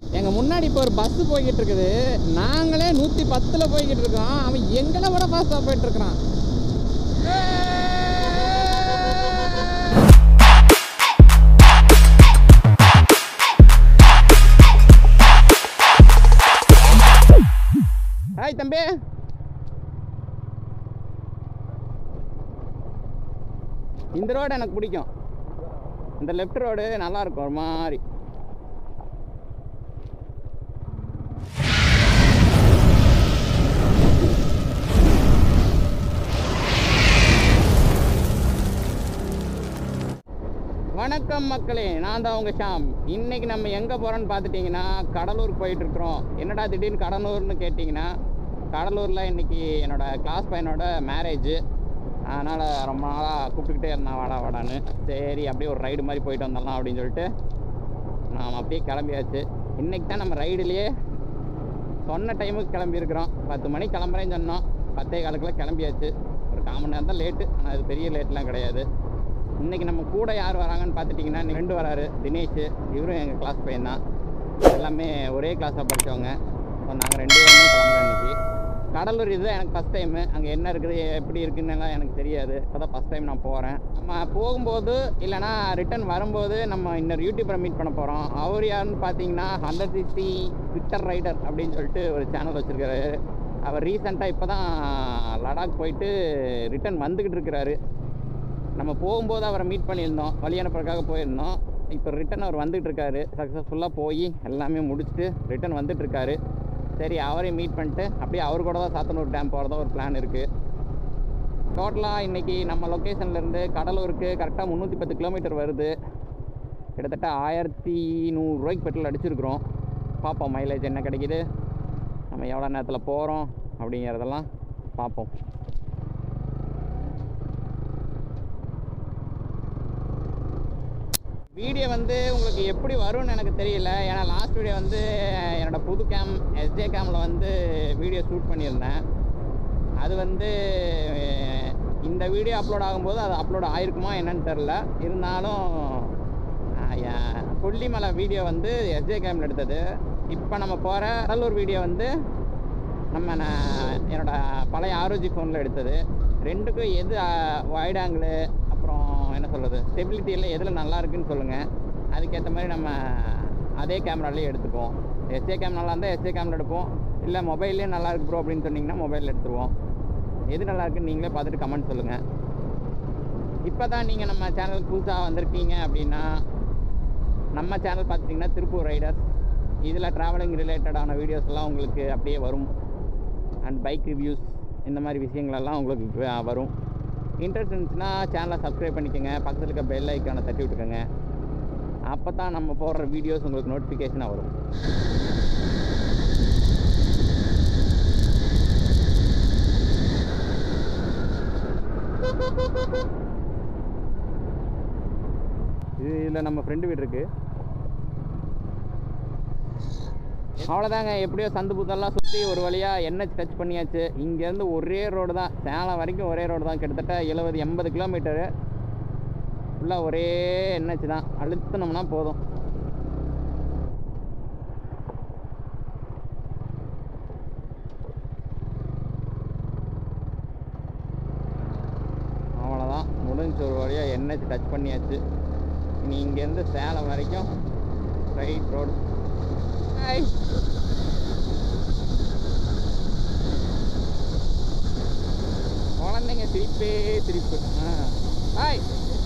எங்கள் முன்னாடி இப்போ ஒரு பஸ்ஸு போய்கிட்டு இருக்குது நாங்களே நூற்றி பத்தில் போய்கிட்டு இருக்கோம் அவன் எங்களை விட ஃபாஸ்ட்டாக போயிட்டு இருக்கிறான் ஹாய் தம்பி இந்த ரோடு எனக்கு பிடிக்கும் இந்த லெஃப்ட் ரோடு நல்லா இருக்கும் ஒரு மாதிரி வணக்கம் மக்களே நான் தான் உங்கள் ஷாம் இன்னைக்கு நம்ம எங்கே போகிறோன்னு பார்த்துட்டிங்கன்னா கடலூர் போயிட்டு இருக்கிறோம் என்னடா திடீர்னு கடலூர்னு கேட்டிங்கன்னா கடலூரில் இன்னைக்கு என்னோட கிளாஸ் பையனோட மேரேஜ் அதனால் ரொம்ப நாளாக கூப்பிட்டுக்கிட்டே இருந்தான் வாடா வாடான்னு சரி அப்படியே ஒரு ரைடு மாதிரி போயிட்டு வந்துடலாம் அப்படின்னு சொல்லிட்டு நாம் அப்படியே கிளம்பியாச்சு இன்னைக்கு தான் நம்ம ரைடுலேயே சொன்ன டைமுக்கு கிளம்பியிருக்கிறோம் பத்து மணிக்கு கிளம்புறேன்னு சொன்னோம் பத்தே காலுக்குலாம் கிளம்பியாச்சு ஒரு கால் மணி நேரம் தான் லேட்டு ஆனால் அது பெரிய லேட்லாம் கிடையாது இன்றைக்கி நம்ம கூட யார் வராங்கன்னு பார்த்துட்டிங்கன்னா ரெண்டு வராரு தினேஷ் இவரும் எங்கள் கிளாஸ் பையன் தான் எல்லாமே ஒரே கிளாஸாக படித்தவங்க ஸோ நாங்கள் ரெண்டு பேருமே கிளம்புறோம் இன்னைக்கு கடலூர் இதுதான் எனக்கு ஃபஸ்ட் டைமு அங்கே என்ன இருக்குது எப்படி இருக்குன்னு எல்லாம் எனக்கு தெரியாது இப்போ தான் ஃபஸ்ட் டைம் நான் போகிறேன் நம்ம போகும்போது இல்லைனா ரிட்டர்ன் வரும்போது நம்ம இன்னொரு யூடியூபரை மீட் பண்ண போகிறோம் அவர் யாருன்னு பார்த்தீங்கன்னா ஹண்ட்ரட் சிக்ஸ்டி ட்விட்டர் ரைடர் அப்படின்னு சொல்லிட்டு ஒரு சேனல் வச்சுருக்காரு அவர் ரீசெண்டாக இப்போ தான் லடாக் போயிட்டு ரிட்டர்ன் வந்துக்கிட்டு இருக்கிறாரு நம்ம போகும்போது அவரை மீட் பண்ணியிருந்தோம் வழி அனுப்புறதுக்காக போயிருந்தோம் இப்போ ரிட்டன் அவர் வந்துட்டு இருக்காரு சக்ஸஸ்ஃபுல்லாக போய் எல்லாமே முடிச்சுட்டு ரிட்டன் வந்துட்டு இருக்காரு சரி அவரையும் மீட் பண்ணிட்டு அப்படியே அவர் கூட தான் சாத்தனூர் டேம் போகிறதா ஒரு பிளான் இருக்குது டோட்டலாக இன்றைக்கி நம்ம லொக்கேஷன்லேருந்து கடலூருக்கு கரெக்டாக முந்நூற்றி பத்து கிலோமீட்டர் வருது கிட்டத்தட்ட ஆயிரத்தி நூறுரூவாய்க்கு பெட்ரோல் அடிச்சிருக்கிறோம் பார்ப்போம் மைலேஜ் என்ன கிடைக்குது நம்ம எவ்வளோ நேரத்தில் போகிறோம் அப்படிங்கிறதெல்லாம் பார்ப்போம் வீடியோ வந்து உங்களுக்கு எப்படி வரும்னு எனக்கு தெரியல ஏன்னா லாஸ்ட் வீடியோ வந்து என்னோடய புது கேம் எஸ்ஜே கேமில் வந்து வீடியோ ஷூட் பண்ணியிருந்தேன் அது வந்து அஹ், இந்த வீடியோ அப்லோட் ஆகும்போது அது அப்லோட் ஆயிருக்குமா என்னன்னு தெரில இருந்தாலும் அஹ், என் கொல்லிமலை வீடியோ வந்து எஸ்ஜே கேமில் எடுத்தது இப்போ நம்ம போகிற கடலூர் வீடியோ வந்து நம்ம நான் என்னோட பழைய ஆரோஜி ஃபோனில் எடுத்தது ரெண்டுக்கும் எது வைட் ஆங்கிள் அப்புறம் என்ன சொல்கிறது ஸ்டெபிலிட்டி எல்லாம் எதில் நல்லா இருக்குன்னு சொல்லுங்கள் அதுக்கேற்ற மாதிரி நம்ம அதே கேமராலேயே எடுத்துப்போம் எஸ்ஏ கேம் நல்லா இருந்தால் எஸ்ஏ கேமில் எடுப்போம் இல்லை மொபைல்லே நல்லா இருக்கு ப்ரோ அப்படின்னு சொன்னீங்கன்னா மொபைலில் எடுத்துருவோம் எது நல்லா இருக்குன்னு நீங்களே பார்த்துட்டு கமெண்ட் சொல்லுங்கள் இப்போ தான் நீங்கள் நம்ம சேனலுக்கு புதுசாக வந்திருக்கீங்க அப்படின்னா நம்ம சேனல் பார்த்துட்டிங்கன்னா திருப்பூர் ரைடர்ஸ் இதில் ட்ராவலிங் ரிலேட்டடான வீடியோஸ் எல்லாம் உங்களுக்கு அப்படியே வரும் அண்ட் பைக் ரிவ்யூஸ் இந்த மாதிரி விஷயங்களெல்லாம் உங்களுக்கு வ- வரும் இன்ட்ரெஸ்ட் இருந்துச்சுன்னா சேனலை சப்ஸ்கிரைப் பண்ணிக்கோங்க பக்கத்தில் இருக்க பெல் ஐக்கானை தட்டி விட்டுக்கோங்க அப்போ தான் நம்ம போடுற வீடியோஸ் உங்களுக்கு நோட்டிஃபிகேஷனாக வரும் இது இதில் நம்ம ஃப்ரெண்டு வீடு இருக்குது அவ்வளோதாங்க எப்படியோ சந்து புத்தெல்லாம் சுற்றி ஒரு வழியாக என்ஹெச் டச் பண்ணியாச்சு இங்கேருந்து ஒரே ரோடு தான் சேலம் வரைக்கும் ஒரே ரோடு தான் கிட்டத்தட்ட எழுபது எண்பது கிலோமீட்டரு ஃபுல்லாக ஒரே என்ஹெச் தான் அழுத்தினோம்னா போதும் அவ்வளோதான் முடிஞ்ச ஒரு வழியாக என்ஹெச் டச் பண்ணியாச்சு இனி இங்கேருந்து சேலம் வரைக்கும் ரைட் ரோடு ஹாய் குழந்தைங்க சிரிப்பே சிரிப்பு ஆ ஹாய்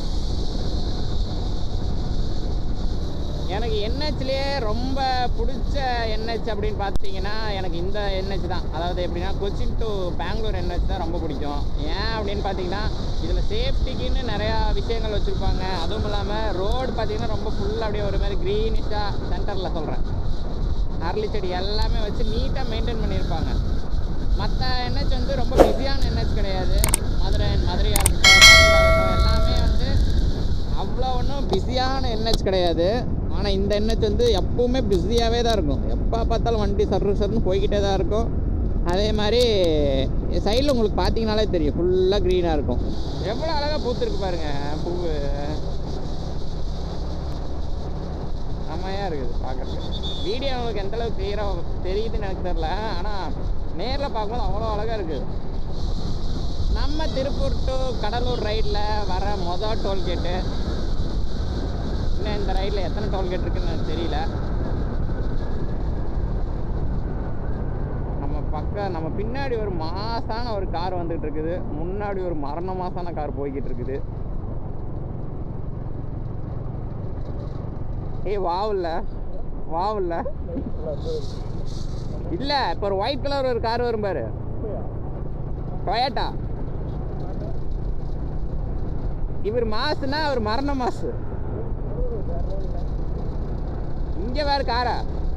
எனக்கு என்ஹெச்லேயே ரொம்ப பிடிச்ச என்ஹெச் அப்படின்னு பார்த்தீங்கன்னா எனக்கு இந்த என்ஹெச் தான் அதாவது எப்படின்னா கொச்சின் டு பெங்களூர் என்ஹெச் தான் ரொம்ப பிடிக்கும் ஏன் அப்படின்னு பார்த்தீங்கன்னா இதில் சேஃப்டிக்குன்னு நிறையா விஷயங்கள் வச்சுருப்பாங்க அதுவும் இல்லாமல் ரோடு பார்த்தீங்கன்னா ரொம்ப ஃபுல்லாக அப்படியே ஒரு மாதிரி க்ரீனிஷாக சென்டரில் சொல்கிறேன் அரளி செடி எல்லாமே வச்சு நீட்டாக மெயின்டைன் பண்ணியிருப்பாங்க மற்ற என்ஹெச் வந்து ரொம்ப பிஸியான என்ஹெச் கிடையாது மதுரை மதுரையாக இருக்கட்டும் மதுரையாக இருக்கட்டும் எல்லாமே வந்து அவ்வளோ ஒன்றும் பிஸியான என்ஹெச் கிடையாது ஆனால் இந்த என்ஹெச் வந்து எப்பவுமே பிஸியாகவே தான் இருக்கும் எப்போ பார்த்தாலும் வண்டி சர்ரு சர்னு போய்கிட்டே தான் இருக்கும் அதே மாதிரி சைடில் உங்களுக்கு பார்த்தீங்கனாலே தெரியும் ஃபுல்லாக க்ரீனாக இருக்கும் எவ்வளோ அழகாக பூத்துருக்கு பாருங்க பூவு நம்ம செம்மையாக இருக்குது பார்க்குறதுக்கு வீடியோ உங்களுக்கு எந்த அளவுக்கு கிளியராக தெரியுதுன்னு எனக்கு தெரில ஆனால் நேரில் பார்க்கும்போது அவ்வளோ அழகாக இருக்குது நம்ம திருப்பூர் டு கடலூர் ரைடில் வர மொதல் டோல்கேட்டு இன்னும் இந்த ரைடில் எத்தனை டோல்கேட் இருக்குன்னு எனக்கு தெரியல நம்ம பக்கம் நம்ம பின்னாடி ஒரு மாசான ஒரு கார் வந்துட்டு இருக்குது முன்னாடி ஒரு மரண மாசான கார் போய்கிட்டு இருக்குது ஏய் வாவுல்ல வாவுல்ல இல்ல இப்போ ஒரு ஒயிட் கலர் ஒரு கார் வரும் பாரு டொயட்டா இவர் மாசுனா அவர் மரண மாசு இங்க வேற காரா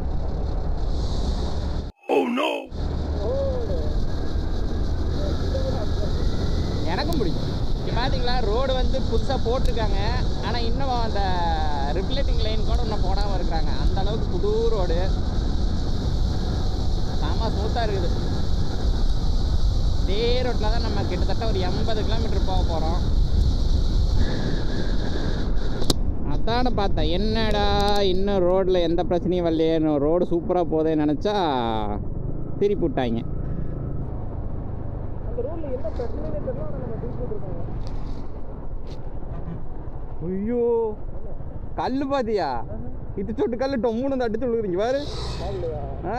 எனக்கும் பிடிக்கும் இங்கே பார்த்தீங்களா ரோடு வந்து புதுசாக போட்டிருக்காங்க ஆனால் இன்னும் அந்த ரிஃப்ளெக்டிங் லைன் கூட இன்னும் போடாமல் இருக்கிறாங்க அந்த அளவுக்கு புது ரோடு செம ஸ்மூத்தாக இருக்குது இதே ரோட்டில் தான் நம்ம கிட்டத்தட்ட ஒரு எண்பது கிலோமீட்டர் போக போகிறோம் அதான பார்த்தேன் என்னடா இன்னும் ரோட்டில் எந்த பிரச்சனையும் வரலையே ரோடு சூப்பராக போதேன்னு நினச்சா திருப்பி விட்டாங்க அந்த ரோட்ல என்ன பிரச்சனைனே தெரியல ஆனா நம்ம திருப்பி இருக்காங்க ஐயோ கல் பாத்தியா இது சொட்டு கல் டொம்முன்னு வந்து அடிச்சு விழுகுறீங்க பாரு பாக்கலையா ஆ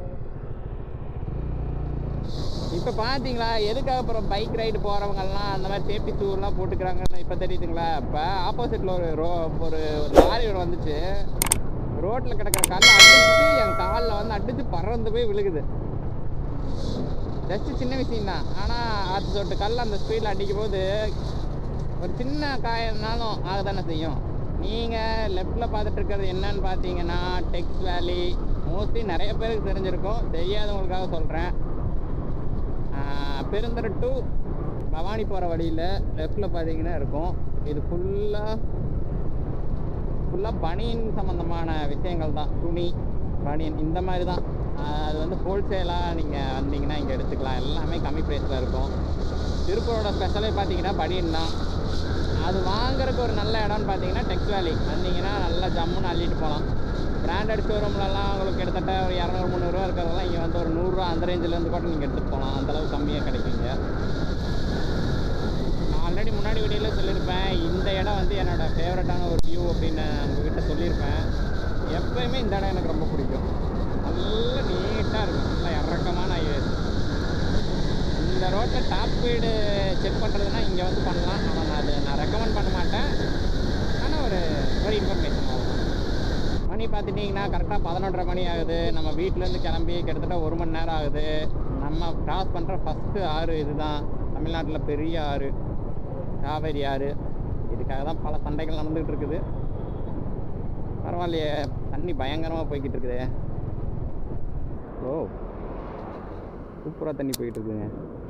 இப்போ பார்த்தீங்களா எதுக்காக அப்புறம் பைக் ரைடு போகிறவங்கெல்லாம் அந்த மாதிரி சேஃப்டி ஷூலாம் போட்டுக்கிறாங்கன்னு இப்போ தெரியுதுங்களா இப்போ ஆப்போசிட்டில் ஒரு ரோ ஒரு ஒரு லாரி ஒன்று வந்துச்சு ரோட்டில் கிடக்கிற கல்லை அடிச்சு என் காலில் வந்து அடிச்சு பறந்து போய் விழுகுது ஜஸ்ட் சின்ன விஷயம் தான் ஆனால் அது சொட்டு கல் அந்த ஸ்பீடில் அடிக்கும் போது ஒரு சின்ன காயம்னாலும் ஆக தானே செய்யும் நீங்கள் லெஃப்டில் பார்த்துட்டு இருக்கிறது என்னன்னு பார்த்தீங்கன்னா டெக்ஸ் வேலி மோஸ்ட்லி நிறைய பேருக்கு தெரிஞ்சிருக்கும் தெரியாதவங்களுக்காக சொல்கிறேன் பெருந்தர டு பவானி போகிற வழியில் லெஃப்டில் பார்த்தீங்கன்னா இருக்கும் இது ஃபுல்லாக ஃபுல்லாக பனியன் சம்மந்தமான விஷயங்கள் தான் துணி பனியன் இந்த மாதிரி தான் ஆஹ் அது வந்து ஹோல்சேலாக நீங்கள் வந்தீங்கன்னா இங்கே எடுத்துக்கலாம் எல்லாமே கம்மி ப்ரைஸில் இருக்கும் திருப்பூரோட ஸ்பெஷலே பார்த்தீங்கன்னா பனியன் தான் அது வாங்குறதுக்கு ஒரு நல்ல இடம்னு பார்த்தீங்கன்னா டெக்ஸ் வேலி வந்தீங்கன்னா நல்லா ஜம்முன்னு அள்ளிட்டு போகலாம் பிராண்டட் ஷோரூம்லலாம் உங்களுக்கு கிட்டத்தட்ட ஒரு இரநூறு முந்நூறுரூவா இருக்கிறதெல்லாம் இங்கே வந்து ஒரு நூறுரூவா அந்த ரேஞ்சிலேருந்து கூட நீங்கள் எடுத்துகிட்டு போகலாம் அந்தளவுக்கு கம்மியாக கிடைக்குங்க நான் ஆல்ரெடி முன்னாடி வீடியோவில் சொல்லியிருப்பேன் இந்த இடம் வந்து என்னோட ஃபேவரட்டான ஒரு வியூ அப்படின்னு உங்ககிட்ட சொல்லியிருப்பேன் எப்பயுமே இந்த இடம் எனக்கு ரொம்ப பிடிக்கும் நல்ல நீட்டாக இருக்கும் நல்லா இறக்கமான highways. இந்த ரோட்டில் டாப் ஸ்பீடு செக் பண்ணுறதுனா இங்கே வந்து பண்ணலாம் ஆனால் நான் அது நான் ரெக்கமெண்ட் பண்ண மாட்டேன் ஆனால் ஒரு ஒரு இன்ஃபர்மேஷன் ஆகும் மணி பார்த்துட்டிங்கன்னா கரெக்டாக பதினொன்றரை மணி ஆகுது நம்ம வீட்டிலேருந்து கிளம்பி கிட்டத்தட்ட ஒரு மணி நேரம் ஆகுது நம்ம கிராஸ் பண்ணுற ஃபஸ்ட்டு ஆறு இதுதான் தமிழ்நாட்டில் பெரிய ஆறு காவேரி ஆறு இதுக்காக தான் பல சண்டைகள் நடந்துகிட்டு இருக்குது பரவாயில்லையே தண்ணி பயங்கரமாக போய்கிட்டு இருக்குதே ஓ சூப்பராக தண்ணி போயிட்டு இருக்குங்க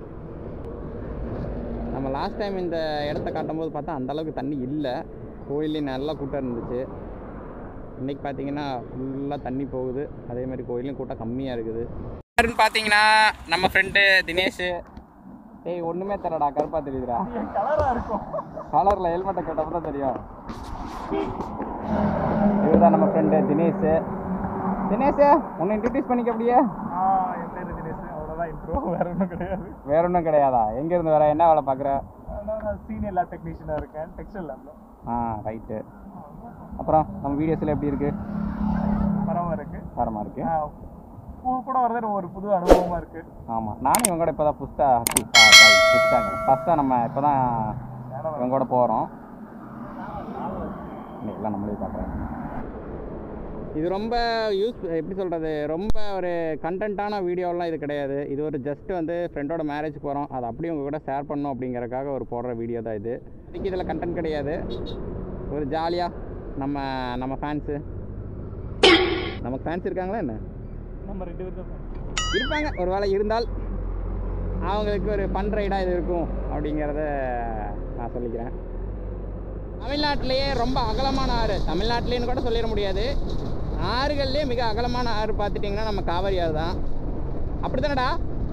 நம்ம லாஸ்ட் டைம் இந்த இடத்த காட்டும்போது பார்த்தா அந்த அளவுக்கு தண்ணி இல்லை கோயிலையும் நல்லா கூட்டம் இருந்துச்சு இன்னைக்கு பார்த்தீங்கன்னா ஃபுல்லாக தண்ணி போகுது அதே மாதிரி கோயிலும் கூட்டம் கம்மியாக இருக்குது யாருன்னு பார்த்தீங்கன்னா நம்ம ஃப்ரெண்டு தினேஷ் ஏய் ஒன்றுமே தரடா கருப்பா தெரியுதுடா என் கலரா இருக்கும் கலரில் ஹெல்மெட்டை கேட்டப்போ தான் தெரியும் இவர் தான் நம்ம ஃப்ரெண்டு தினேஷ் தினேஷ் உன்னை இன்ட்ரடியூஸ் பண்ணிக்க அப்படியே ஆ என் பேரு தினேஷ் அவ்வளோதான் இன்ட்ரோ வேற ஒன்றும் கிடையாது வேற ஒன்றும் கிடையாதா எங்கேருந்து வேற என்ன வேலை பார்க்குற ஆனால் நான் சீனியர் லேப் டெக்னீஷியனாக இருக்கேன் டெக்ஸ்டைல் லேப்ல ஆ ரைட்டு அப்புறம் நம்ம வீடியோஸில் எப்படி இருக்கு பரவாயில்ல இருக்கு தரமாக இருக்கு ஆ, உங்க கூட வரது ஒரு புது அனுபவமா இருக்கு ஆமாம் நானும் இவங்க கூட இப்போ தான் புதுசாக புதுசாங்க ஃபஸ்ட்டாக நம்ம இப்போ தான் இவங்க கூட போகிறோம் இன்னைக்கெல்லாம் நம்மளே பார்க்குறேன் இது ரொம்ப யூஸ் எப்படி சொல்கிறது ரொம்ப ஒரு கண்டென்ட்டான வீடியோலாம் இது கிடையாது இது ஒரு ஜஸ்ட் வந்து ஃப்ரெண்டோட மேரேஜ் போகிறோம் அதை அப்படியே உங்கள் கூட ஷேர் பண்ணணும் அப்படிங்கறக்காக ஒரு போடுற வீடியோ தான் இது இதுக்கு இதில் கண்டென்ட் கிடையாது ஒரு ஜாலியாக நம்ம நம்ம ஃபேன்ஸு நமக்கு ஃபேன்ஸ் இருக்காங்களா என்ன நம்ம ரெண்டு பேரும் தான் இருப்பாங்க ஒரு வேளை இருந்தால் அவங்களுக்கு ஒரு ஃபன் ரைடாக இது இருக்கும் அப்படிங்கிறத நான் சொல்லிக்கிறேன் தமிழ்நாட்டிலேயே ரொம்ப அகலமான ஆறு தமிழ்நாட்டிலேன்னு கூட சொல்லிட முடியாது ஆறுகள்லேயே மிக அகலமான ஆறு பார்த்துட்டிங்கன்னா நம்ம காவிரி ஆறு தான் அப்படி தானடா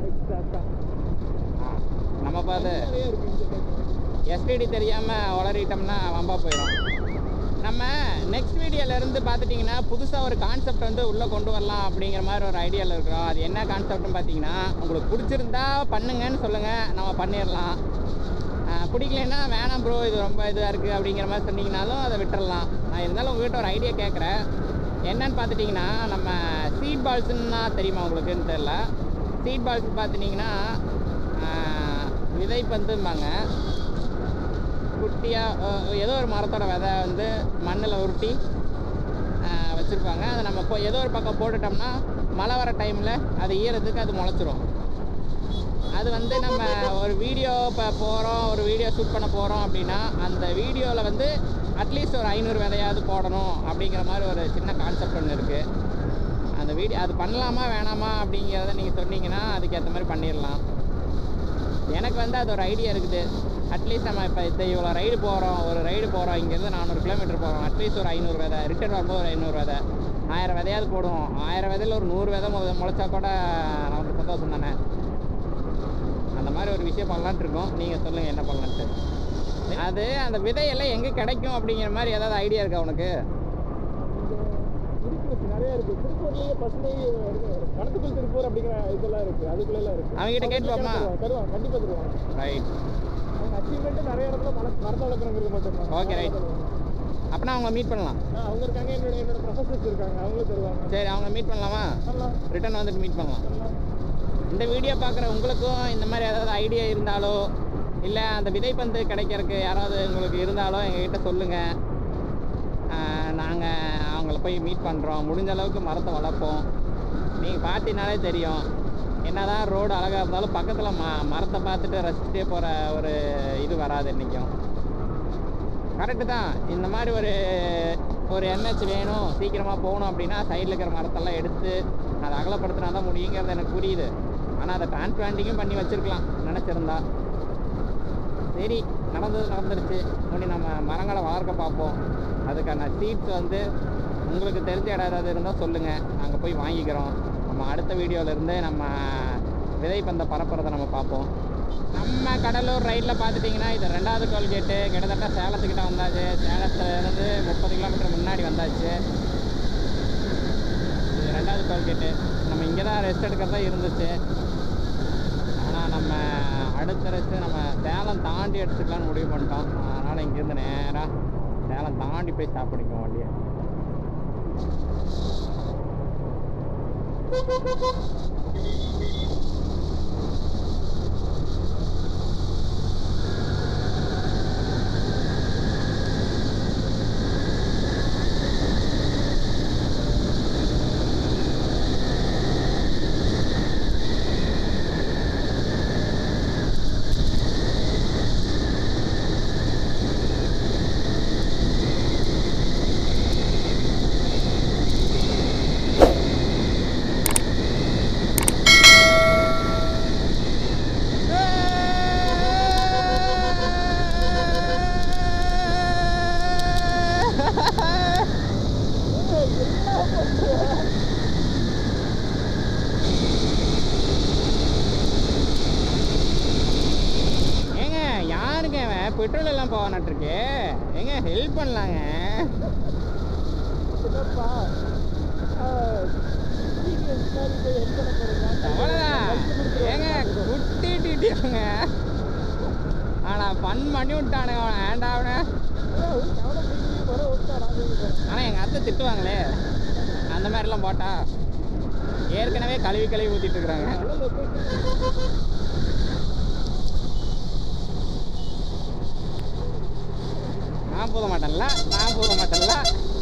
நம்ம பார்த்து எஸ்டிடி தெரியாமல் உளறிட்டோம்னா வம்பா போயிடும் நம்ம நெக்ஸ்ட் வீடியோலேருந்து பார்த்துட்டிங்கன்னா புதுசாக ஒரு கான்செப்ட் வந்து உள்ளே கொண்டு வரலாம் அப்படிங்கிற மாதிரி ஒரு ஐடியாவில் இருக்கிறோம் அது என்ன கான்செப்ட்னு பார்த்தீங்கன்னா உங்களுக்கு பிடிச்சிருந்தா பண்ணுங்கன்னு சொல்லுங்கள் நம்ம பண்ணிடலாம் ஆஹ் பிடிக்கலைன்னா வேணாம் ப்ரோ இது ரொம்ப இதாக இருக்குது அப்படிங்கிற மாதிரி சொன்னீங்கனாலும் அதை விட்டுறலாம் நான் இருந்தாலும் உங்ககிட்ட ஒரு ஐடியா கேட்குறேன் என்னன்னு பார்த்துட்டிங்கன்னா நம்ம சீட் பால்ஸ்ன்னா தெரியுமா உங்களுக்குன்னு தெரில சீட் பால்ஸ் பார்த்துட்டிங்கன்னா ஆஹ் விதைப்பந்தும்பாங்க குட்டியாக ஏதோ ஒரு மரத்தோட விதை வந்து மண்ணில் உருட்டி வச்சுருப்பாங்க அதை நம்ம இப்போ ஏதோ ஒரு பக்கம் போட்டுட்டோம்னா மழை வர டைமில் அது ஈரத்துக்கு அது முளைச்சிரும் அது வந்து நம்ம ஒரு வீடியோ இப்போ போகிறோம் ஒரு வீடியோ ஷூட் பண்ண போகிறோம் அப்படின்னா அந்த வீடியோவில் வந்து அட்லீஸ்ட் ஒரு ஐநூறு விதையாவது போடணும் அப்படிங்கிற மாதிரி ஒரு சின்ன கான்செப்ட் ஒன்று இருக்குது அந்த வீடியோ அது பண்ணலாமா வேணாமா அப்படிங்கிறத நீங்கள் சொன்னீங்கன்னா அதுக்கேற்ற மாதிரி பண்ணிடலாம் எனக்கு வந்து அது ஒரு ஐடியா இருக்குது அட்லீஸ்ட் நம்ம இப்போ இந்த இவ்வளோ ரைடு போகிறோம் ஒரு ரைடு போகிறோம் இங்கேருந்து நானூறு கிலோமீட்டர் போகிறோம் அட்லீஸ்ட் ஒரு ஐநூறு விதை ரிட்டர்ன் வரும்போது ஒரு ஐநூறு விதை ஆயிரம் விதையாவது போடுவோம் ஆயிரம் விதையில் ஒரு நூறு விதை மொ- முளைச்சா கூட நமக்கு சந்தோஷம் தானே அந்த மாதிரி ஒரு விஷயம் பண்ணலான்ட்டு இருக்கோம் நீங்கள் சொல்லுங்கள் என்ன பண்ணலான்ட்டு அது அந்த விதையெல்லாம் எங்கே கிடைக்கும் அப்படிங்கிற மாதிரி ஏதாவது ஐடியா இருக்கா உனக்கு இருக்கு நிறைய இருக்கு திருப்பூர்லயே பசுமை கணக்குக்குள் திருப்பூர் அப்படிங்கிற இதெல்லாம் இருக்கு அதுக்குள்ள எல்லாம் இருக்கு அவங்ககிட்ட கேட்டு பார்ப்போமா? தருவாங்க, தருவாங்க கண்டிப்பா தருவாங்க ரைட் அவங்க அச்சீவ்மெண்ட் நிறைய இடத்துல மர மரத்தை வளர்க்குறவங்களுக்கு மட்டும்தான் Okay, right. அப்படின்னா அவங்க மீட் பண்ணலாம் ஆ, அவங்க இருக்காங்க என்னோட என்னோட ப்ரொஃபஸர்ஸ் இருக்காங்க அவங்களும் தருவாங்க சரி அவங்க மீட் பண்ணலாமா பண்ணலாம் ரிட்டர்ன் வந்துட்டு மீட் பண்ணலாம் பண்ணலாம் இந்த வீடியோ பார்க்குற உங்களுக்கும் இந்த மாதிரி ஏதாவது ஐடியா இருந்தாலோ இல்லை அந்த விதைப்பந்து கிடைக்கிறதுக்கு யாராவது உங்களுக்கு இருந்தாலோ எங்ககிட்ட சொல்லுங்கள் நாங்கள் அவங்கள போய் மீட் பண்ணுறோம் முடிஞ்ச அளவுக்கு மரத்தை வளர்ப்போம் நீங்கள் பார்த்தீங்கனாலே தெரியும் என்னதான் ரோடு அழகாக இருந்தாலும் பக்கத்தில் ம மரத்தை பார்த்துட்டு ரசிச்சுட்டே போகிற ஒரு இது வராது என்றைக்கும் கரெக்டு தான் இந்த மாதிரி ஒரு ஒரு என்ஹெச் வேணும் சீக்கிரமாக போகணும் அப்படின்னா சைடில் இருக்கிற மரத்தெல்லாம் எடுத்து அதை அகலப்படுத்தினா தான் முடியுங்கிறது எனக்கு புரியுது ஆனால் அதை டிரான்ஸ்பிளான்டிங்கும் பண்ணி வச்சுருக்கலாம் நினச்சிருந்தா சரி நடந்தது நடந்துருச்சு முடி நம்ம மரங்களை வளர்க்க பார்ப்போம் அதுக்கான சீட்ஸ் வந்து உங்களுக்கு தெரிஞ்ச இடம் ஏதாவது இருந்தால் சொல்லுங்கள் நாங்கள் போய் வாங்கிக்கிறோம் நம்ம அடுத்த வீடியோவிலேருந்து நம்ம விதைப்பந்தை பரப்புறதை நம்ம பார்ப்போம் நம்ம கடலூர் ரைடில் பார்த்துட்டிங்கன்னா இது ரெண்டாவது டோல்கேட்டு கிட்டத்தட்ட சேலத்துக்கிட்ட வந்தாச்சு சேலத்துலேருந்து முப்பது கிலோமீட்டர் முன்னாடி வந்தாச்சு இது ரெண்டாவது டோல்கேட்டு நம்ம இங்கே தான் ரெஸ்ட் எடுக்கிறதா இருந்துச்சு ஆனால் நம்ம அடுத்த ரெஸ்ட்டு நம்ம சேலம் தாண்டி எடுத்துக்கலாம்னு முடிவு பண்ணிட்டோம் அதனால் இங்கேருந்து நேராக சேலம் தாண்டி போய் ஸ்டாப் பண்ணிக்குவோம் வண்டியை ஏங்க யாருங்க அவன் பெட்ரோல் எல்லாம் போவானாட்டிருக்கு ஏங்க ஹெல்ப் பண்ணலாங்க என்னப்பா எக்ஸ்பீரியன்ஸ் மாதிரி போய் ஹெல்ப் பண்ண போறீங்க அவ்வளோதான் ஏங்க குட்டி டிட்டிங்க ஆனால் ஃபன் பண்ணி விட்டானுங்க அவனை ஏன்டா அவனை ஆனால் எங்கள் அத்தை திட்டுவாங்களே அந்த மாதிரிலாம் போட்டா ஏற்கனவே கழுவி கழுவி ஊற்றிட்டு இருக்கிறாங்க நான் போத மாட்டேன்ல நான் போத மாட்டேன்ல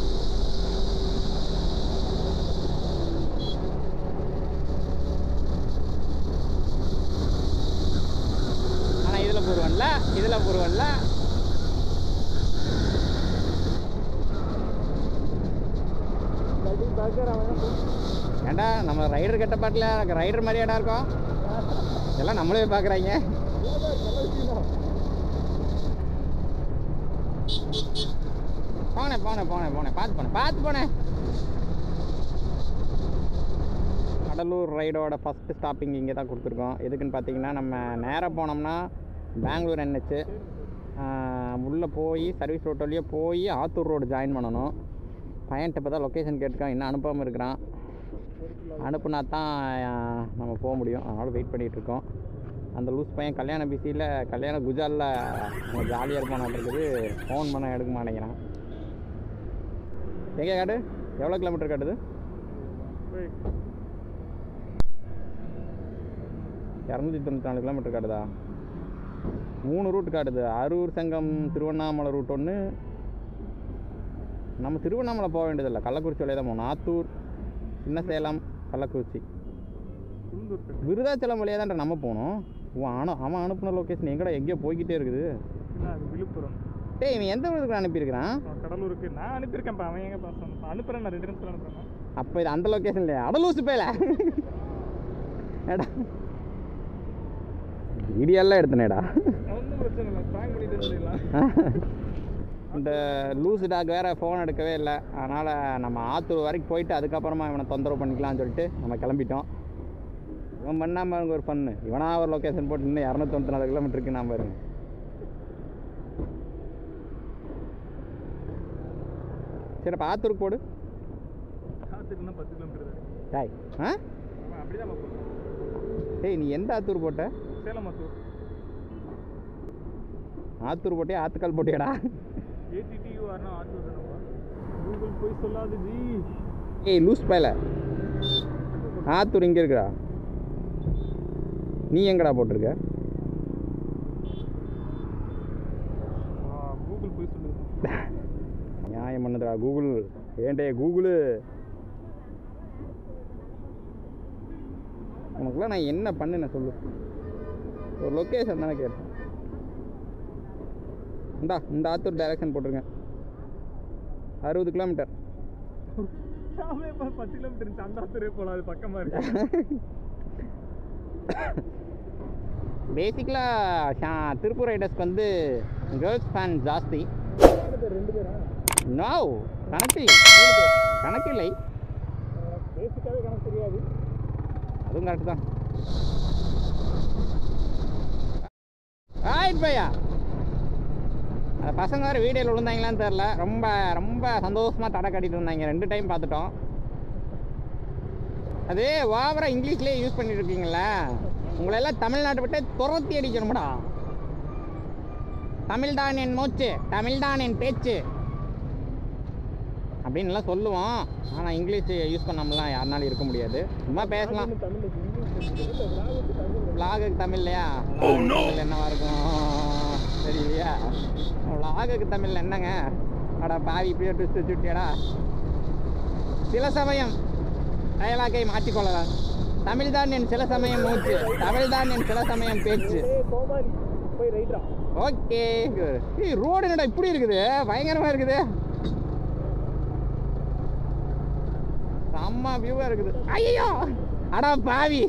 ஆனால் இதில் போடுவேன்ல இதில் போடுவேன்ல ஏண்டா நம்ம ரைடர் கட்ட பாட்டில் ரைடர் மாதிரி இடம் இருக்கோம் இதெல்லாம் நம்மளே பார்க்குறாங்க போனேன் போனேன் போனேன் போனேன் பார்த்து போனேன் பார்த்து போனேன் கடலூர் ரைடோட ஃபஸ்ட்டு ஸ்டாப்பிங் இங்கே தான் கொடுத்துருக்கோம் எதுக்குன்னு பார்த்தீங்கன்னா நம்ம நேராக போனோம்னா பெங்களூர் என்ஹெச்சு உள்ளே போய் சர்வீஸ் ரோட் வழியாக போய் ஆத்தூர் ரோடு ஜாயின் பண்ணணும் பையன்கிட்ட இப்போ தான் லொக்கேஷன் கேட்டிருக்கான் இன்னும் அனுப்பாமல் இருக்கிறான் அனுப்புனா தான் அஹ், நம்ம போக முடியும் அதனால் வெயிட் பண்ணிகிட்டு இருக்கோம் அந்த லூஸ் பையன் கல்யாண பிஸியில் கல்யாண குஜாலில் நம்ம ஜாலியாக இருப்பான் இருக்குது ஃபோன் பண்ண எடுக்க மாட்டேங்கிறான் எங்கே காட்டு எவ்வளோ கிலோமீட்டர் காட்டுது இரநூத்தி தொண்ணூற்றி நாலு கிலோமீட்டர் காட்டுதா மூணு ரூட் காட்டுது அரூர் சங்கம் திருவண்ணாமலை ரூட் ஒன்று நம்ம திருவண்ணாமலை போக வேண்டியதில்லை கள்ளக்குறிச்சி வழியாக தான் போகணும் ஆத்தூர் சின்ன சேலம் கள்ளக்குறிச்சி உளுந்தூர் விருதாச்சலம் வழியாக தான் நம்ம போகணும் ஓ ஆனா அவன் அனுப்புன லொக்கேஷன் எங்கடா எங்கேயோ போய்கிட்டே இருக்குது அது விழுப்புரம் டேய் இவன் எந்த ஊருக்கு அனுப்பியிருக்கிறான் நான் கடலூருக்கு நான் அனுப்பியிருக்கேன்ப்பா அவன் எங்க பாஸ் அனுப்புறேன் நான் ரெண்டு நிமிஷத்துல அனுப்புறேன் அப்போ இது அந்த லொக்கேஷன் இல்லையா அடலூசு பேல ஏடா வீடியோலாம் எடுத்தனேடா ஒன்றும் பிரச்சனை இல்லை ப்ராங்க் பண்ணிட்டு இருந்தீங்களா இந்த லூசு டாக் வேறு ஃபோன் எடுக்கவே இல்லை அதனால் நம்ம ஆத்தூர் வரைக்கும் போயிட்டு அதுக்கப்புறமா இவனை தொந்தரவு பண்ணிக்கலாம்னு சொல்லிட்டு நம்ம கிளம்பிட்டோம் இவன் பண்ணாமல் அவங்க ஒரு ஃபன்னு இவனா ஒரு லொக்கேஷன் போட்டு இன்னும் இரநூத்தொண்ணூத்தி நாலு கிலோமீட்டருக்கு நான் பாருங்க சரி அப்போ ஆத்தூருக்கு போடு காத்துக்கு இன்னும் பத்து கிலோமீட்டர் தான் டாய் ஆ அவன் அப்படிதான் போகிறான் டேய் நீ எந்த ஆத்தூர் போட்ட சேலம் மத்தூர் ஆத்தூர் போட்டியா ஆத்துக்கால் போட்டியாடா ஏடிடியூ ஆர்னா ஆத்தூர் தானப்பா கூகுள் போய் சொல்லாது ஜி ஏய் லூஸ் பயல ஆத்தூர் இங்கே இருக்குடா நீ எங்கடா போட்டிருக்க கூகுள் போய் சொல்லுது நியாயம் பண்ணுதுடா கூகுள் ஏண்டே கூகுளு உனக்குலாம் நான் என்ன பண்ணினேன் சொல்லு ஒரு லொக்கேஷன் தானே கேட்டேன் இந்தா இந்த ஆத்தூர் டைரக்ஷன் போட்டிருக்கேன் அறுபது கிலோமீட்டர் அவன் இப்போ பத்து கிலோமீட்டர் இருந்துச்சு அந்த ஆத்தூரே போகலாம் அது பக்கமாக இருக்கு பேசிக்கலாக திருப்பூர் ரைடர்ஸ்க்கு வந்து கேர்ள்ஸ் ஃபேன் ஜாஸ்தி ரெண்டு பேரா நோ கணக்கில்லை கணக்கில்லை பேசிக்காவே கணக்கு தெரியாது அதுவும் கரெக்டு தான் ஆயிட் பையா அந்த பசங்க வேறு வீடியோவில் விழுந்தாங்களான்னு தெரில ரொம்ப ரொம்ப சந்தோஷமாக தடை கட்டிட்டு இருந்தாங்க ரெண்டு டைம் பார்த்துட்டோம் அது ஓவராக இங்கிலீஷ்லேயே யூஸ் பண்ணிட்டு இருக்கீங்களா உங்களை எல்லாம் தமிழ்நாட்டை விட்டு துரத்தி அடிக்கணும்டா தமிழ் தான் என் மூச்சு தமிழ் தான் என் பேச்சு அப்படின்லாம் சொல்லுவோம் ஆனால் இங்கிலீஷ் யூஸ் பண்ணாமலாம் யாருனாலும் இருக்க முடியாது சும்மா பேசலாம் தமிழ் இங்கிலீஷ் இல்லை விளாகுக்கு தமிழ் விலாகுக்கு தமிழ்லையா தமிழ் என்னவா இருக்கும் தெரியலையா விலாகுக்கு தமிழ்ல என்னங்க அடா பாவி இப்படியே ட்விஸ்ட் சுட்டியாடா சில சமயம் டயலாக்கை மாற்றிக்கொள்ளலாம் தமிழ் தான் என் சில சமயம் மூச்சு தமிழ் தான் என் சில சமயம் பேச்சு ஏய் கோமாளி போய் ரைட்ரா ஓகே ஏய் ரோடு என்னடா இப்படி இருக்குது பயங்கரமா இருக்குது செம்ம வியூவா இருக்குது ஐயோ அடா பாவி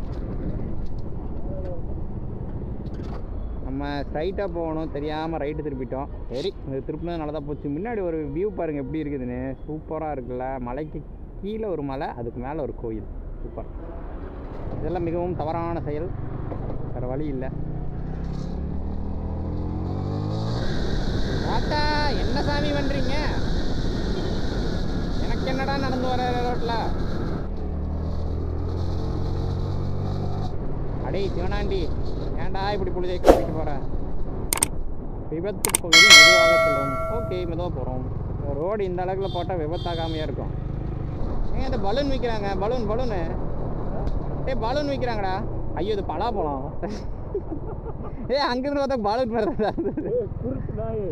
நம்ம ஸ்ட்ரைட்டாக போகணும் தெரியாமல் ரைட்டு திருப்பிட்டோம் சரி இது திருப்பினது நல்லா தான் போச்சு முன்னாடி ஒரு வியூ பாருங்கள் எப்படி இருக்குதுன்னு சூப்பராக இருக்குல்ல மலைக்கு கீழே ஒரு மலை அதுக்கு மேலே ஒரு கோயில் சூப்பர் இதெல்லாம் மிகவும் தவறான செயல் வேறு வழி இல்லை தாத்தா என்ன சாமி பண்றீங்க எனக்கு என்னடா நடந்து வர ரோட்ல அடே சிவனாண்டி ஏன்டா இப்படி புழுதை கூட்டிட்டு போற விபத்து பகுதி மெதுவாக செல்லும் ஓகே மெதுவாக போகிறோம் ரோடு இந்த அளவுக்குல போட்டால் விபத்தாகாமையாக இருக்கும் ஏங்க இந்த பலூன் விற்கிறாங்க பலூன் பலூனு ஏய் பலூன் விற்கிறாங்கடா ஐயோ இது பலாப்பழம் ஏ அங்கிருந்து பார்த்தா பலூன் மாதிரி தான் இருந்தது. ஏய் குருட்டு நாயே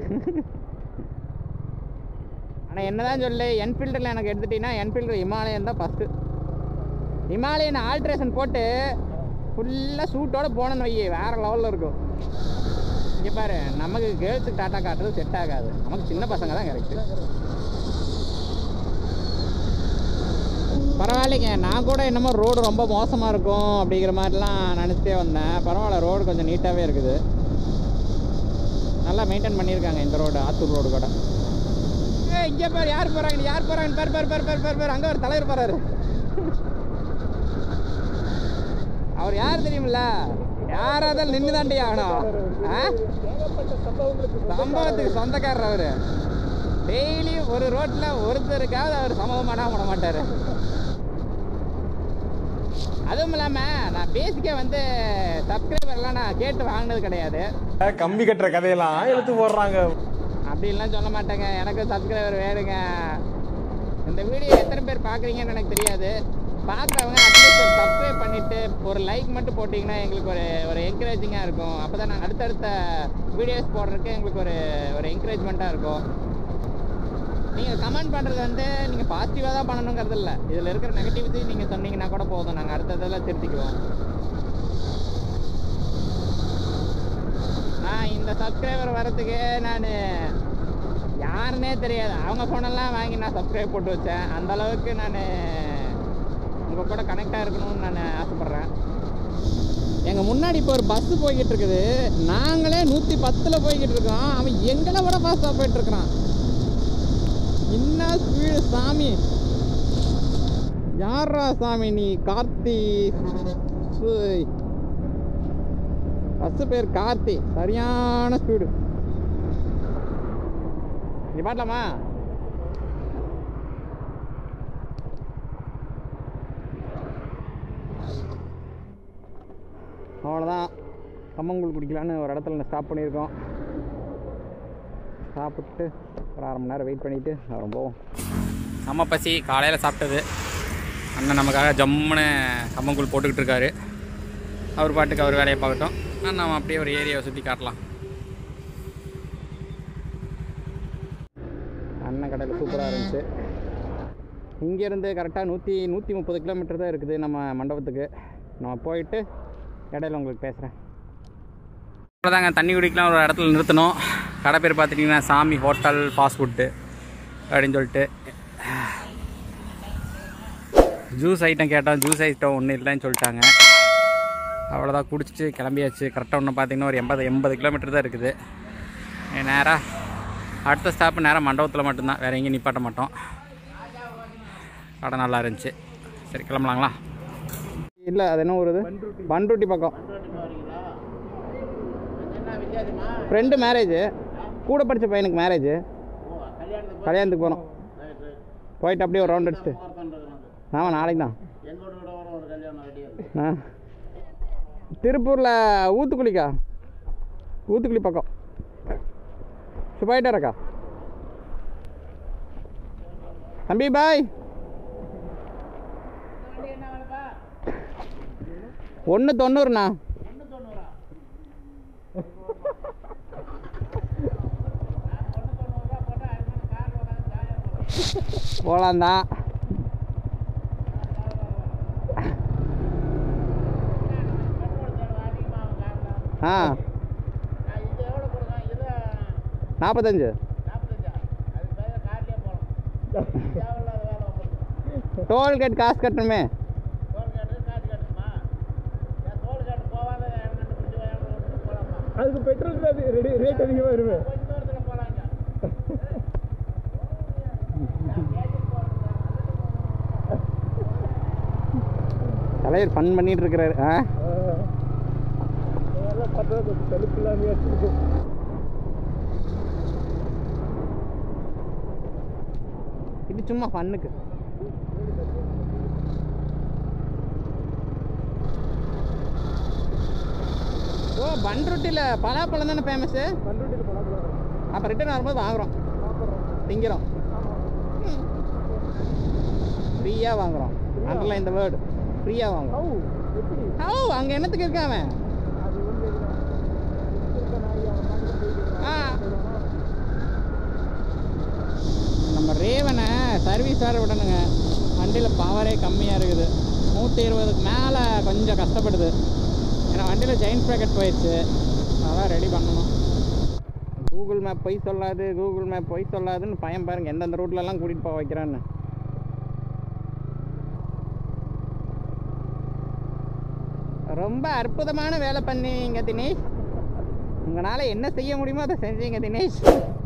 ஆனால் என்னதான் சொல்லு என்ஃபீல்டில் எனக்கு எடுத்துட்டீங்கன்னா என்ஃபீல்டு ஹிமாலயன் தான் ஃபஸ்ட்டு ஹிமாலயன் ஆல்ட்ரேஷன் போட்டு ஃபுல்லாக சூட்டோட போனோன்னு வை வேறு லெவலில் இருக்கும் இங்கே பாரு நமக்கு கேர்ள்ஸுக்கு டாட்டா காட்டுறது செட் ஆகாது நமக்கு சின்ன பசங்க தான் கரெக்டு பரவாயில்லைங்க நான் கூட என்னமோ ரோடு ரொம்ப மோசமாக இருக்கும் அப்படிங்கிற மாதிரிலாம் நினச்சிட்டே வந்தேன் பரவாயில்ல ரோடு கொஞ்சம் நீட்டாகவே இருக்குது நல்லா மெயின்டைன் பண்ணியிருக்காங்க இந்த ரோடு ஆத்தூர் ரோடு கூட ஏய் இங்கே பாரு யார் போகிறாங்க யார் போகிறாங்க பாரு பாரு பாரு பாரு பாரு பாரு அங்கே ஒரு தலைவர் போகிறாரு அவர் யார் தெரியுமில்ல யாராவது நின்று தாண்டி ஆகணும் ஆ ஏகப்பட்ட சம்பவங்களுக்கு சம்பவத்துக்கு சொந்தக்காரர் அவரு டெய்லி ஒரு ரோட்ல ஒருத்தருக்காவது அவர் சம்பவம் பண்ணாம விட மாட்டாரு அதுவும் இல்லாம நான் பேசிக்க வந்து சப்ஸ்கிரைபர்லாம் நான் கேட்டு வாங்கினது கிடையாது கம்பி கட்டுற கதையெல்லாம் இழுத்து போடுறாங்க அப்படின்லாம் சொல்ல மாட்டேங்க எனக்கு சப்ஸ்கிரைபர் வேணுங்க இந்த வீடியோ எத்தனை பேர் பார்க்குறீங்கன்னு எனக்கு தெரியாது பார்க்குறவங்க அட்லீஸ்ட் ஒரு சப்ஸ்கிரைப் பண்ணிவிட்டு ஒரு லைக் மட்டும் போட்டிங்கன்னா எங்களுக்கு ஒரு ஒரு என்கரேஜிங்காக இருக்கும் அப்போ தான் நாங்கள் அடுத்தடுத்த வீடியோஸ் போடுறதுக்கு எங்களுக்கு ஒரு ஒரு என்கரேஜ்மெண்ட்டாக இருக்கும் நீங்கள் கமெண்ட் பண்ணுறது வந்து நீங்கள் பாசிட்டிவாக தான் பண்ணணுங்கிறது இல்லை இதில் இருக்கிற நெகட்டிவிட்டி நீங்கள் சொன்னீங்கன்னா கூட போதும் நாங்கள் அடுத்ததெல்லாம் திருத்திக்குவோம் நான் இந்த சப்ஸ்கிரைபர் வரதுக்கு நான் யாருன்னே தெரியாது அவங்க ஃபோனெல்லாம் வாங்கி நான் சப்ஸ்கிரைப் போட்டு வச்சேன் அந்த அளவுக்கு நான் உங்கள் கூட கனெக்டாக இருக்கணும்னு நான் ஆசைப்பட்றேன் எங்கள் முன்னாடி இப்போ ஒரு பஸ்ஸு போய்கிட்டு இருக்குது நாங்களே நூற்றி பத்தில் போய்கிட்டு இருக்கோம் அவன் எங்களை விட ஃபாஸ்ட்டாக போயிட்டு இருக்கிறான் என்ன ஸ்பீடு சாமி யாரா சாமி நீ கார்த்தி சுய். பஸ் பேர் கார்த்தி சரியான ஸ்பீடு நீ பாட்டலாமா அவ்வளோதான் கம்மங்கூழ் குடிக்கலான்னு ஒரு இடத்துல ஸ்டாப் பண்ணியிருக்கோம் சாப்பிட்டு ஒரு அரை மணி நேரம் வெயிட் பண்ணிவிட்டு அப்புறம் போவோம் செம்ம பசி காலையில் சாப்பிட்டது அண்ணன் நமக்காக ஜம்முன்னு கம்மங்கூழ் போட்டுக்கிட்டு இருக்காரு அவர் பாட்டுக்கு அவர் வேலையை பார்க்கட்டும் ஆ, நம்ம அப்படியே ஒரு ஏரியாவை சுற்றி காட்டலாம் அண்ணன் கடையில் சூப்பராக இருந்துச்சு இங்கேருந்து கரெக்டாக நூற்றி நூற்றி முப்பது கிலோமீட்டர் தான் இருக்குது நம்ம மண்டபத்துக்கு நம்ம போயிட்டு இடையில உங்களுக்கு பேசுகிறேன் அவ்வளோதாங்க தண்ணி குடிக்கலாம் ஒரு இடத்துல நிறுத்தணும் கடை பேர் பார்த்துட்டிங்கன்னா சாமி ஹோட்டல் ஃபாஸ்ட் ஃபுட்டு அப்படின்னு சொல்லிட்டு ஜூஸ் ஐட்டம் கேட்டோம் ஜூஸ் ஐட்டம் ஒன்றும் இல்லைன்னு சொல்லிட்டாங்க அவ்வளோதான் குடிச்சிட்டு கிளம்பியாச்சு கரெக்டாக ஒன்று பார்த்தீங்கன்னா ஒரு எண்பது எண்பது கிலோமீட்டர் தான் இருக்குது நேராக அடுத்த ஸ்டாப்பு நேராக மண்டபத்தில் மட்டும்தான் வேறு எங்கேயும் நிப்பாட்ட மாட்டோம் கடை நல்லா இருந்துச்சு சரி கிளம்பலாங்களா இல்லை அது என்ன ஊருது பண்ருட்டி பக்கம் ஃப்ரெண்டு மேரேஜ் கூட படித்த பையனுக்கு மேரேஜ் கல்யாணத்துக்கு போகிறோம் போயிட்டு அப்படியே ஒரு ரவுண்ட் அடிச்சுட்டு ஆமாம் நாளைக்கு தான் ஆ திருப்பூரில் ஊத்துக்குளிக்கா ஊத்துக்குளி பக்கம் சரி, போயிட்டு வரக்கா தம்பி பாய் ஒன்று தொண்ணூறுண்ணா போகலாம் தான் ஆ நாற்பத்தஞ்சு டோல்கேட் காசு கட்டணுமே அதுக்கு பெட்ரோல் அது ரெடி ரேட் அதிகமாக வருமே தலைவர் ஃபன் பண்ணிட்டு இருக்கிறாரு ஆ அதெல்லாம் பார்த்தா கொஞ்சம் செலுப்பு இல்லாமையாக இருக்கு இது சும்மா ஃபன்னுக்கு ஓ பண்ருட்டியில் பலாப்பழம் தானே ஃபேமஸ்ஸு பண்ருட்டியில் பழம் அப்போ ரிட்டர்ன் வரும்போது வாங்குறோம் திங்கிறோம் ஃப்ரீயாக வாங்குறோம் அண்டர்லாம் இந்த வேர்டு ஃப்ரீயாக வாங்குறோம் ஹவு எப்படி ஓ அங்கே என்னத்துக்கு இருக்காம அது வந்து இருக்க நாய் அவன் பாட்டுக்கு போயிட்டு ஆ நம்ம ரேவனை சர்வீஸ் வேறு விடணுங்க வண்டியில் பவரே கம்மியாக இருக்குது நூற்றி இருபதுக்கு மேலே கொஞ்சம் கஷ்டப்படுது ஏன்னா வண்டியில் செயின் ப்ராக்கெட் போயிடுச்சு அதான் ரெடி பண்ணணும் கூகுள் மேப் பொய் சொல்லாது கூகுள் மேப் பொய் சொல்லாதுன்னு பயம் பாருங்க எந்தெந்த ரூட்லலாம் கூட்டிகிட்டு போக வைக்கிறான்னு ரொம்ப அற்புதமான வேலை பண்ணீங்க தினேஷ் உங்களால் என்ன செய்ய முடியுமோ அதை செஞ்சீங்க தினேஷ்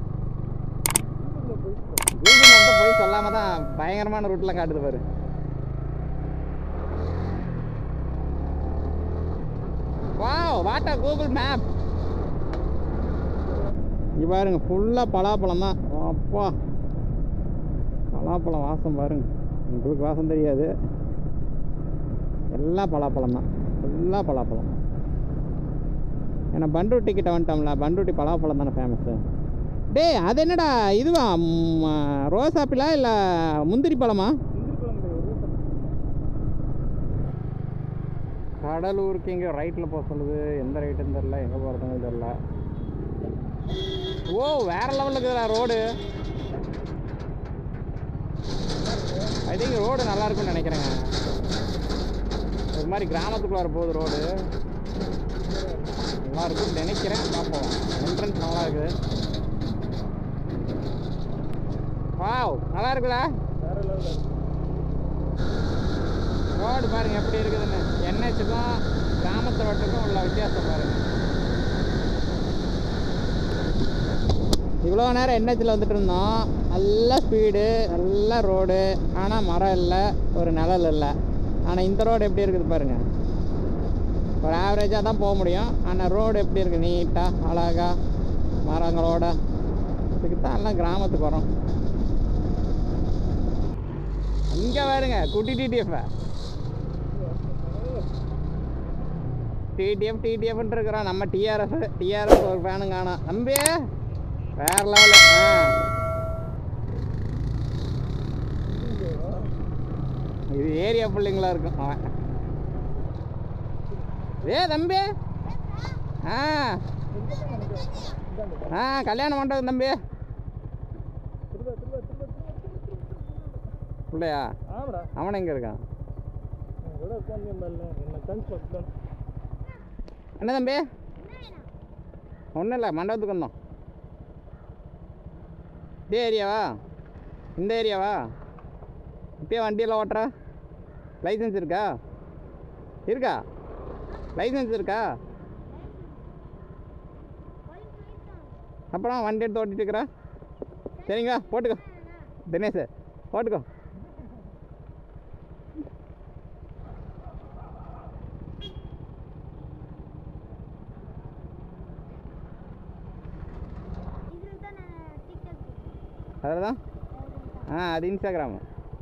கூகுள் மேப்ல போய் சொல்லாம தான் பயங்கரமான ரூட்லாம் காட்டுது பாரு வாவ் வாட் கூகுள் மேப் இங்க பாருங்க ஃபுல்லாக பலாப்பழம் தான் அப்பா பலாப்பழம் வாசம் பாருங்க உங்களுக்கு வாசம் தெரியாது எல்லாம் பலாப்பழம் தான் ஃபுல்லாக பலாப்பழம் ஏன்னா பண்ருட்டி கிட்ட வந்துட்டோம்ல பண்ருட்டி பலாப்பழம் தானே ஃபேமஸ்ஸு டேய் அது என்னடா இதுவா ம், ரோஸ் ஆப்பிளா இல்லை முந்திரி பழமா கடலூருக்கு இங்கே ரைட்டில் போக சொல்லுது எந்த ரைட்டுன்னு தெரில எங்கே போகிறதுன்னு தெரில ஓ வேற லெவலில் இருக்குதுடா ரோடு ஐ திங்க் ரோடு நல்லா இருக்கும்னு நினைக்கிறேங்க ஒரு மாதிரி கிராமத்துக்குள்ளார போகுது ரோடு நல்லா இருக்கும்னு நினைக்கிறேன் பார்ப்போம் என்ட்ரன்ஸ் நல்லா இருக்குது வாவ் நல்லா இருக்குதா வேற லெவலில் ரோடு பாருங்க எப்படி இருக்குதுன்னு என்ஹெச்சுக்கும் கிராமத்து ரோட்டுக்கும் உள்ள வித்தியாசம் பாருங்க இவ்வளோ நேரம் என்ஹெச்சில் வந்துட்டு இருந்தோம் நல்ல ஸ்பீடு நல்ல ரோடு ஆனால் மரம் இல்லை ஒரு நிழல் இல்லை ஆனால் இந்த ரோடு எப்படி இருக்குது பாருங்க ஒரு ஆவரேஜாக தான் போக முடியும் ஆனால் ரோடு எப்படி இருக்குது நீட்டாக அழகா மரங்களோட இதுக்கு தான் எல்லாம் கிராமத்துக்கு வரோம் இங்கே பாருங்க குட்டி டிடிஎஃப் டிடிஎஃப் டிடிஎஃப்னு இருக்கிறோம் நம்ம டிஆர்எஃப் டிஆர்எஃப் ஒரு ஃபேனும் காணோம் நம்பி வேற லெவலு ஆ இது ஏரியா பிள்ளைங்களா இருக்கும் அவன் ஏ தம்பி ஆ ஆ கல்யாண மண்டபம் தம்பி திரும்ப திரும்ப திரும்ப பிள்ளையா ஆமாடா அவன் எங்கே இருக்கான் கூட உட்காந்து என்ன கன்ஸ் ஃபஸ்ட் என்ன தம்பி ஒன்றும் இல்லை மண்டபத்துக்கு வந்தோம் இதே ஏரியாவா இந்த ஏரியாவா இப்பயே வண்டியெல்லாம் ஓட்டுற லைசன்ஸ் இருக்கா இருக்கா லைசன்ஸ் இருக்கா அப்புறம் வண்டி எடுத்து ஓட்டிட்டு இருக்கிற சரிங்க போட்டுக்கோ தினேஷ் போட்டுக்கோ அதில் தான் ஆ அது இன்ஸ்டாகிராமு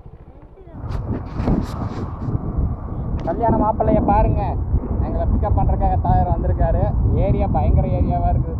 கல்யாண மாப்பிள்ளைய பாருங்க எங்களை பிக்கப் பண்ணுறக்காக தாயர் வந்திருக்காரு ஏரியா பயங்கர ஏரியாவாக இருக்குது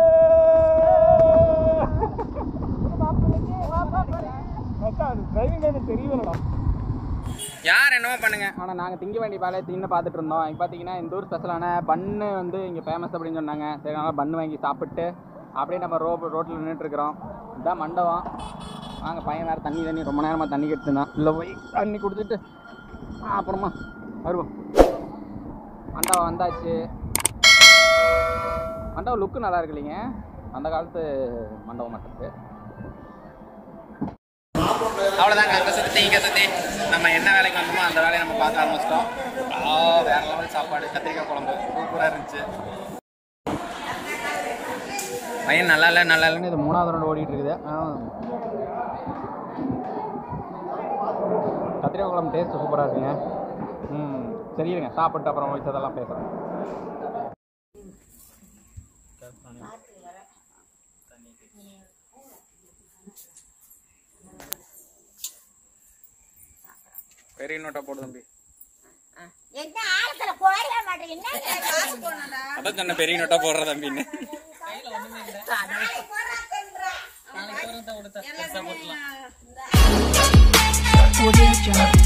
டிரைவிங் லைன் தெரியலடா யார் என்னமோ பண்ணுங்க ஆனால் நாங்கள் திங்க வேண்டிய வேலையை தின்னு பார்த்துட்டு இருந்தோம் இங்கே பார்த்தீங்கன்னா இந்த ஊர் ஸ்பெஷலான பன்னு வந்து இங்கே ஃபேமஸ் அப்படின்னு சொன்னாங்க சரி அதனால் பன்னு வாங்கி சாப்பிட்டு அப்படியே நம்ம ரோ ரோட்டில் நின்றுட்டுருக்குறோம் இதுதான் மண்டபம் வாங்க பையன் வேறு தண்ணி தண்ணி ரொம்ப நேரமாக தண்ணி கெடுத்துருந்தான் இல்லை போய் தண்ணி கொடுத்துட்டு அப்புறமா வருவோம் மண்டபம் வந்தாச்சு மண்டபம் லுக்கு நல்லா இருக்கு இல்லைங்க அந்த காலத்து மண்டபம் மட்டும் அவ்வளோதாங்க அங்கே சுற்றி இங்கே சுற்றி நம்ம என்ன வேலைக்கு வந்தோமோ அந்த வேலையை நம்ம பார்க்க ஆரம்பிச்சிட்டோம் ஆ வேற லெவல் சாப்பாடு கத்திரிக்காய் குழம்பு சூப்பராக இருந்துச்சு பையன் நல்லா இல்லை நல்லா இல்லைன்னு இது மூணாவது ரவுண்ட் ஓடிட்டு இருக்குது ஆ. கத்திரிக்காய் குழம்பு டேஸ்ட் சூப்பராக இருக்குங்க ம் சரி இருங்க சாப்பிட்டு அப்புறம் வச்சதெல்லாம் பேசுகிறேன் பெரிய நோட்டா போடு தம்பி என்ன ஆழத்துல போடவே மாட்டேங்குது அதான் சொன்ன பெரிய நோட்டா போடுற தம்பின்னு என்ன Audio Jungle.